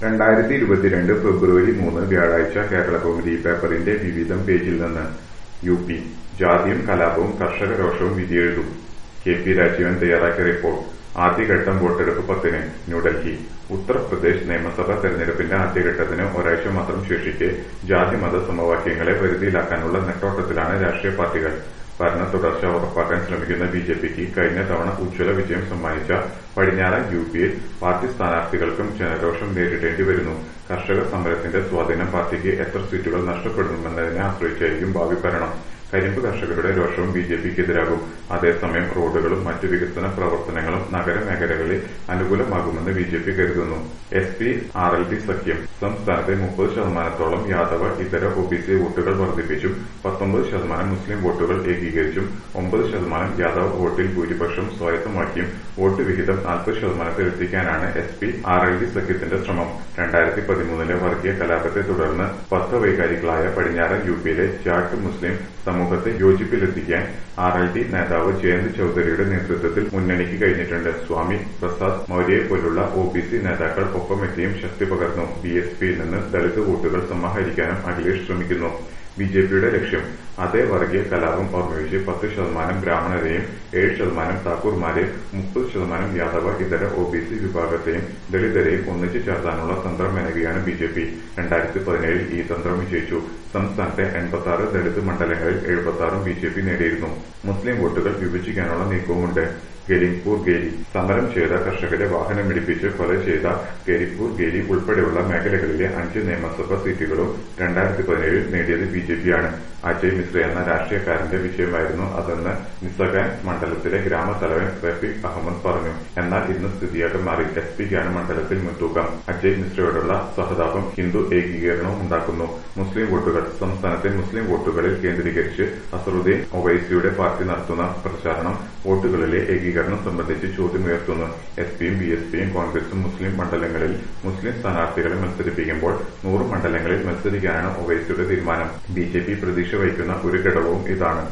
രണ്ടായിരത്തി ഇരുപത്തിരണ്ട് ഫെബ്രുവരി മൂന്ന് വ്യാഴാഴ്ച കേരളകൗമുദി പേപ്പറിന്റെ വിവിധം പേജിൽ നിന്ന് യു പി ജാതിയും കലാപവും കർഷക രോഷവും വിധിയെഴുതും കെ പി രാജീവൻ തയ്യാറാക്കിയ റിപ്പോർട്ട് ആദ്യഘട്ടം വോട്ടെടുപ്പ് പത്തിന് ന്യൂഡൽഹി ഉത്തർപ്രദേശ് നിയമസഭാ തെരഞ്ഞെടുപ്പിന്റെ ആദ്യഘട്ടത്തിന് ഒരാഴ്ച മാത്രം ശേഷിക്കെ ജാതി മത സമവാക്യങ്ങളെ വരുതിയിലാക്കാനുള്ള നെട്ടോട്ടത്തിലാണ് രാഷ്ട്രീയ പാർട്ടികൾ ഭരണ തുടർച്ച ഉറപ്പാക്കാൻ ശ്രമിക്കുന്ന ബിജെപിക്ക് കഴിഞ്ഞ തവണ ഉജ്ജ്വല വിജയം സമ്മാനിച്ച പടിഞ്ഞാറൻ യു പിയിൽ പാർട്ടി സ്ഥാനാർത്ഥികൾക്കും ജനരോഷം നേരിടേണ്ടി വരുന്നു കർഷക സമരത്തിന്റെ സ്വാധീനം പാർട്ടിക്ക് എത്ര സീറ്റുകൾ നഷ്ടപ്പെടുമെന്നതിനെ ആശ്രയിച്ചായിരിക്കും ഭാവി ഭരണം കരിമ്പ് കർഷകരുടെ രോഷവും ബിജെപിക്കെതിരാകും അതേസമയം റോഡുകളും മറ്റു വികസന പ്രവർത്തനങ്ങളും നഗരമേഖലകളിൽ അനുകൂലമാകുമെന്ന് ബിജെപി കരുതുന്നു S P R L D സഖ്യം സംസ്ഥാനത്തെ മുപ്പത് ശതമാനത്തോളം യാദവ ഇതര ഒബിസി വോട്ടുകൾ വർദ്ധിപ്പിച്ചും പത്തൊമ്പത് ശതമാനം മുസ്ലിം വോട്ടുകൾ ഏകീകരിച്ചും ഒമ്പത് ശതമാനം യാദവ് വോട്ടിൽ ഭൂരിപക്ഷം സ്വായത്തമാക്കിയും വോട്ട് വിഹിതം നാൽപ്പത് ശതമാനത്തിലെത്തിക്കാനാണ് S P R L D സഖ്യത്തിന്റെ ശ്രമം രണ്ടായിരത്തി പതിമൂന്നിലെ വർഗീയ കലാപത്തെ തുടർന്ന് പത്രവൈകാരികളായ പടിഞ്ഞാറൻ യു പിയിലെ ജാട്ട് മുസ്ലിം സമൂഹത്തെ യോജിപ്പിലെത്തിക്കാൻ ആർ എൽ ഡി നേതാവ് ജയന്ത് ചൌധരിയുടെ നേതൃത്വത്തിൽ മുന്നണിക്ക് കഴിഞ്ഞിട്ടുണ്ട് സ്വാമി പ്രസാദ് മൌര്യയെ പോലുള്ള ഒ ബി സി നേതാക്കൾ ഒപ്പമെത്തിയും ശക്തി പകർന്നു ബി എസ് പിയിൽ നിന്ന് ദളിത് വോട്ടുകൾ സമാഹരിക്കാനും അഖിലേഷ് ശ്രമിക്കുന്നു ബിജെപിയുടെ ലക്ഷ്യം അതേ വർഗീയ കലാപം ഓർമ്മിപ്പിച്ച് പത്ത് ശതമാനം ബ്രാഹ്മണരെയും ഏഴ് ശതമാനം താക്കൂർമാരെയും മുപ്പത് ശതമാനം യാദവ ഇതര ഒ ബി സി വിഭാഗത്തെയും ദളിതരെയും ഒന്നിച്ചു ചേർത്താനുള്ള തന്ത്രം മെനയുകയാണ് ബിജെപി രണ്ടായിരത്തി പതിനേഴിൽ ഈ തന്ത്രം വിജയിച്ചു സംസ്ഥാനത്തെ എൺപത്തി ആറ് ദളിത് മണ്ഡലങ്ങളിൽ എഴുപത്തി ആറും ബിജെപി നേടിയിരുന്നു മുസ്ലിം വോട്ടുകൾ വിഭജിക്കാനുള്ള നീക്കവുമുണ്ട് ഗരിംപൂർ ഗേരി സമരം ചെയ്ത കർഷകരെ വാഹനമിടിപ്പിച്ച് കൊല ചെയ്ത ഗരിപൂർ ഗേരി ഉൾപ്പെടെയുള്ള മേഖലകളിലെ അഞ്ച് നിയമസഭാ സീറ്റുകളും രണ്ടായിരത്തി പതിനേഴിൽ നേടിയത് ബിജെപിയാണ് അജയ് മിശ്ര എന്ന രാഷ്ട്രീയക്കാരന്റെ വിജയമായിരുന്നു അതെന്ന് നിസഗാൻ മണ്ഡലത്തിലെ ഗ്രാമത്തലവൻ റഫീഖ് അഹമ്മദ് പറഞ്ഞു എന്നാൽ ഇന്ന് സ്ഥിതിയാകെ മാറി എസ് പിക്കാണ് മണ്ഡലത്തിൽ മുൻതൂക്കം അജയ് മിശ്രയോടുള്ള സഹതാപം ഹിന്ദു ഏകീകരണവും ഉണ്ടാക്കുന്നു മുസ്ലിം വോട്ടുകൾ സംസ്ഥാനത്തെ മുസ്ലിം വോട്ടുകളിൽ കേന്ദ്രീകരിച്ച് അസറുദ്ദീൻ ഒവൈസിയുടെ പാർട്ടി നടത്തുന്ന പ്രചാരണം വോട്ടുകളിലെ ഏകീകരണം സംബന്ധിച്ച് ചോദ്യമുയർത്തുന്നു എസ് പിയും ബി എസ് പിയും കോൺഗ്രസും മുസ്ലിം മണ്ഡലങ്ങളിൽ മുസ്ലിം സ്ഥാനാർത്ഥികളെ മത്സരിപ്പിക്കുമ്പോൾ നൂറ് മണ്ഡലങ്ങളിൽ മത്സരിക്കാനാണ് ഒവൈസിയുടെ തീരുമാനം ബി ജെ പി പ്രതീക്ഷ വയ്ക്കുന്ന ഒരു ഘടകവും ഇതാണ്